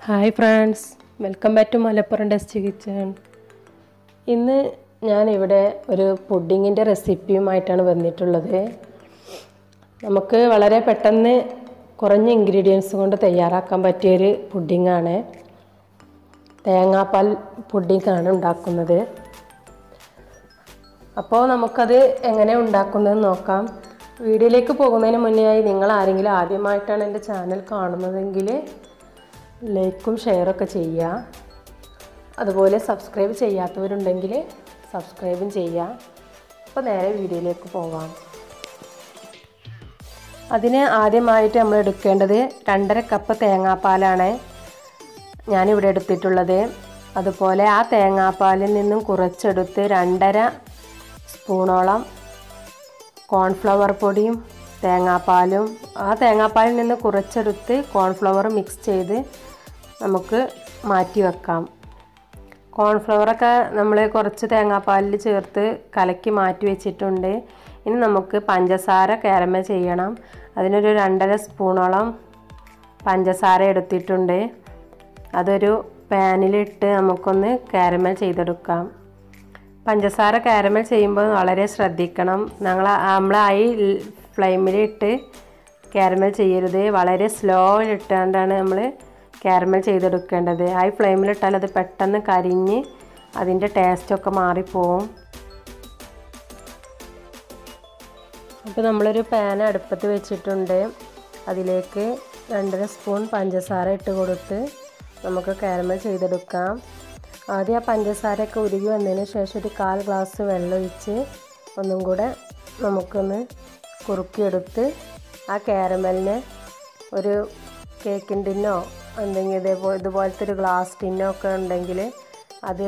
hi friends welcome back to Malappuram dust kitchen ഇന്ന് ഞാനിവിടെ ഒരു പുഡിങ്ങിൻ്റെ റെസിപ്പിയുമായിട്ടാണ് വന്നിട്ടുള്ളത് നമുക്ക് വളരെ പെട്ടെന്ന് കുറഞ്ഞ ഇൻഗ്രീഡിയൻസ് കൊണ്ട് തയ്യാറാക്കാൻ പറ്റിയൊരു പുഡിങ്ങാണ് തേങ്ങാപ്പാൽ പുഡിങ്ങാണ് ഉണ്ടാക്കുന്നത് അപ്പോൾ നമുക്കത് എങ്ങനെ ഉണ്ടാക്കുന്നത് നോക്കാം വീഡിയോയിലേക്ക് പോകുന്നതിന് മുന്നേയായി നിങ്ങൾ ആരെങ്കിലും ആദ്യമായിട്ടാണ് എൻ്റെ ചാനൽ കാണുന്നതെങ്കിൽ ലൈക്കും ഷെയറൊക്കെ ചെയ്യുക അതുപോലെ സബ്സ്ക്രൈബ് ചെയ്യാത്തവരുണ്ടെങ്കിൽ സബ്സ്ക്രൈബും ചെയ്യുക അപ്പോൾ നേരെ വീഡിയോയിലേക്ക് പോവാം അതിന് ആദ്യമായിട്ട് നമ്മൾ എടുക്കേണ്ടത് രണ്ടര കപ്പ് തേങ്ങാപ്പാലാണ് ഞാനിവിടെ എടുത്തിട്ടുള്ളത് അതുപോലെ ആ തേങ്ങാപ്പാലിൽ നിന്നും കുറച്ചെടുത്ത് രണ്ടര സ്പൂണോളം കോൺഫ്ലവർ പൊടിയും തേങ്ങാപ്പാലും ആ തേങ്ങാപ്പാലിൽ നിന്ന് കുറച്ചെടുത്ത് കോൺഫ്ലവർ മിക്സ് ചെയ്ത് നമുക്ക് മാറ്റി വെക്കാം കോൺഫ്ലവറൊക്കെ നമ്മൾ കുറച്ച് തേങ്ങാപ്പാലിൽ ചേർത്ത് കലക്കി മാറ്റി വെച്ചിട്ടുണ്ട് ഇനി നമുക്ക് പഞ്ചസാര കാരമൽ ചെയ്യണം അതിനൊരു രണ്ടര സ്പൂണോളം പഞ്ചസാര എടുത്തിട്ടുണ്ട് അതൊരു പാനിലിട്ട് നമുക്കൊന്ന് കാരമൽ ചെയ്തെടുക്കാം പഞ്ചസാര കാരമൽ ചെയ്യുമ്പോൾ വളരെ ശ്രദ്ധിക്കണം ഞങ്ങൾ നമ്മൾ ഹൈ ഫ്ലെയിമിലിട്ട് കാരമൽ ചെയ്യരുത് വളരെ സ്ലോയിലിട്ടാണ്ടാണ് നമ്മൾ കാരമൽ ചെയ്തെടുക്കേണ്ടത് ഹൈ ഫ്ലെയിമിലിട്ടാൽ അത് പെട്ടെന്ന് കരിഞ്ഞ് അതിൻ്റെ ടേസ്റ്റൊക്കെ മാറിപ്പോവും അപ്പോൾ നമ്മളൊരു പാൻ അടുപ്പത്ത് വെച്ചിട്ടുണ്ട് അതിലേക്ക് രണ്ടര സ്പൂൺ പഞ്ചസാര ഇട്ട് കൊടുത്ത് നമുക്ക് കാരമൽ ചെയ്തെടുക്കാം ആദ്യം ആ പഞ്ചസാരയൊക്കെ ഉരുകി വന്നതിന് ശേഷം ഒരു കാൽ ഗ്ലാസ് വെള്ളം ഒഴിച്ച് ഒന്നും കൂടെ നമുക്കൊന്ന് കുറുക്കിയെടുത്ത് ആ കാരമലിനെ ഒരു കേക്കിൻ ടിന്നോ എന്തെങ്കിലും ഇതേപോലെ ഇതുപോലത്തെ ഒരു ഗ്ലാസ് ടിന്നോ ഒക്കെ ഉണ്ടെങ്കിൽ അത്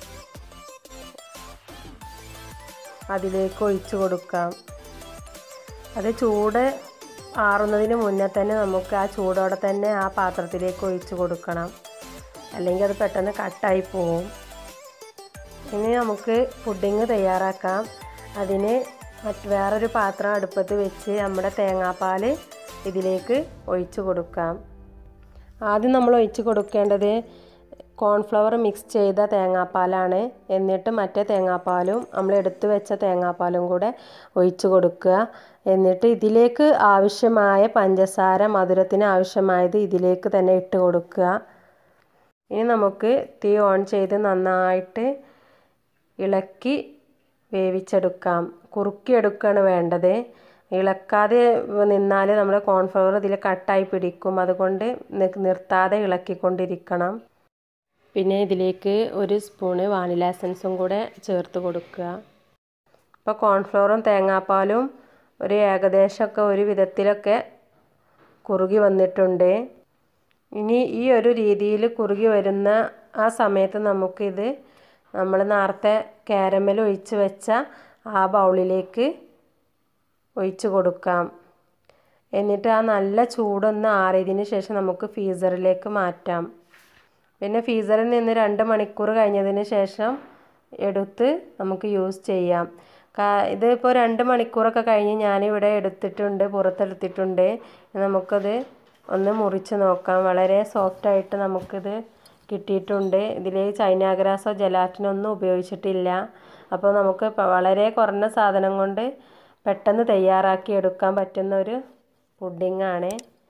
അതിലേക്ക് ഒഴിച്ച് കൊടുക്കാം അത് ചൂട് ആറുന്നതിന് മുന്നേ തന്നെ നമുക്ക് ആ ചൂടോടെ തന്നെ ആ പാത്രത്തിലേക്ക് ഒഴിച്ച് കൊടുക്കണം അല്ലെങ്കിൽ അത് പെട്ടെന്ന് കട്ടായി പോവും ഇനി നമുക്ക് പുഡിങ് തയ്യാറാക്കാം അതിന് മറ്റ് വേറൊരു പാത്രം അടുപ്പത്ത് വെച്ച് നമ്മുടെ തേങ്ങാപ്പാൽ ഇതിലേക്ക് ഒഴിച്ച് കൊടുക്കാം ആദ്യം നമ്മൾ ഒഴിച്ച് കൊടുക്കേണ്ടത് കോൺഫ്ലവർ മിക്സ് ചെയ്ത തേങ്ങാപ്പാലാണ് എന്നിട്ട് മറ്റേ തേങ്ങാപ്പാലും നമ്മൾ എടുത്തു വെച്ച തേങ്ങാപ്പാലും കൂടെ ഒഴിച്ച് കൊടുക്കുക എന്നിട്ട് ഇതിലേക്ക് ആവശ്യമായ പഞ്ചസാര മധുരത്തിന് ആവശ്യമായത് ഇതിലേക്ക് തന്നെ ഇട്ട് കൊടുക്കുക ഇനി നമുക്ക് തീ ഓൺ ചെയ്ത് നന്നായിട്ട് ഇളക്കി വേവിച്ചെടുക്കാം കുറുക്കിയെടുക്കുകയാണ് വേണ്ടത് ഇളക്കാതെ നിന്നാൽ നമ്മുടെ കോൺഫ്ലവർ ഇതിൽ കട്ടായി പിടിക്കും അതുകൊണ്ട് നിർത്താതെ ഇളക്കിക്കൊണ്ടിരിക്കണം പിന്നെ ഇതിലേക്ക് ഒരു സ്പൂണ് വാനില എസൻസും കൂടെ ചേർത്ത് കൊടുക്കുക ഇപ്പോൾ കോൺഫ്ലവറും തേങ്ങാപ്പാലും ഒരു ഏകദേശമൊക്കെ ഒരു വിധത്തിലൊക്കെ കുറുകി വന്നിട്ടുണ്ട് ഇനി ഈ ഒരു രീതിയിൽ കുറുകി വരുന്ന ആ സമയത്ത് നമുക്കിത് നമ്മൾ നേരത്തെ കാരമൽ ഒഴിച്ച് വെച്ച ആ ബൗളിലേക്ക് ഒഴിച്ച് കൊടുക്കാം എന്നിട്ട് ആ നല്ല ചൂടൊന്ന് ആറിയതിന് ശേഷം നമുക്ക് ഫീസറിലേക്ക് മാറ്റാം പിന്നെ ഫീസറിൽ നിന്ന് രണ്ട് മണിക്കൂർ കഴിഞ്ഞതിന് ശേഷം എടുത്ത് നമുക്ക് യൂസ് ചെയ്യാം ഇതിപ്പോൾ രണ്ട് മണിക്കൂറൊക്കെ കഴിഞ്ഞ് ഞാനിവിടെ എടുത്തിട്ടുണ്ട് പുറത്തെടുത്തിട്ടുണ്ട് നമുക്കത് ഒന്ന് മുറിച്ച് നോക്കാം വളരെ സോഫ്റ്റായിട്ട് നമുക്കിത് കിട്ടിയിട്ടുണ്ട് ഇതിൽ ചൈന ഗ്രാസോ ജലാറ്റിനോ ഒന്നും ഉപയോഗിച്ചിട്ടില്ല അപ്പോൾ നമുക്ക് വളരെ കുറഞ്ഞ സാധനം കൊണ്ട് പെട്ടെന്ന് തയ്യാറാക്കി എടുക്കാൻ പറ്റുന്ന ഒരു പുഡിങ്ങാണ്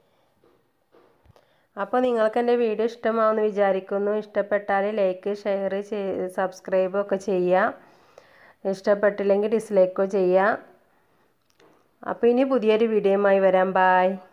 അപ്പോൾ നിങ്ങൾക്ക് എൻ്റെ വീഡിയോ ഇഷ്ടമാവുമെന്ന് വിചാരിക്കുന്നു ഇഷ്ടപ്പെട്ടാൽ ലൈക്ക് ഷെയർ സബ്സ്ക്രൈബ് ഒക്കെ ചെയ്യുക ഇഷ്ടപ്പെട്ടില്ലെങ്കിൽ ഡിസ്ലൈക്കോ ചെയ്യുക അപ്പോൾ ഇനി പുതിയൊരു വീഡിയോയുമായി വരാം ബായ്